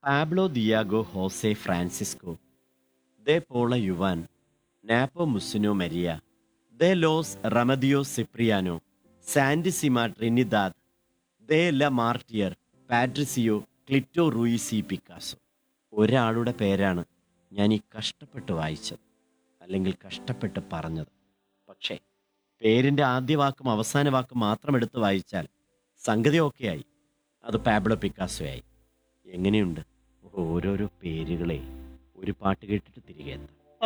Pablo Diego Jose Francisco de Paula Juan Nepomuceno Maria de los Remedios Cipriano Santisima Trinidad de la Martir Patricio Clito Ruiz y Picasso ഒരാളുടെ പേരാണ് ഞാൻ ഈ കഷ്ടപ്പെട്ട് വായിച്ചത് അല്ലെങ്കിൽ കഷ്ടപ്പെട്ട് പറഞ്ഞത് പക്ഷേ പേരിൻ്റെ ആദ്യ വാക്കും അവസാന വാക്കും മാത്രം എടുത്ത് വായിച്ചാൽ സംഗതി ഓക്കെയായി അത് പാബ്ലോ പിക്കാസോയായി എങ്ങനെയുണ്ട് ഓരോരോ പേരുകളെ ഒരു പാട്ട് കേട്ടിട്ട് തിരികെ എത്താം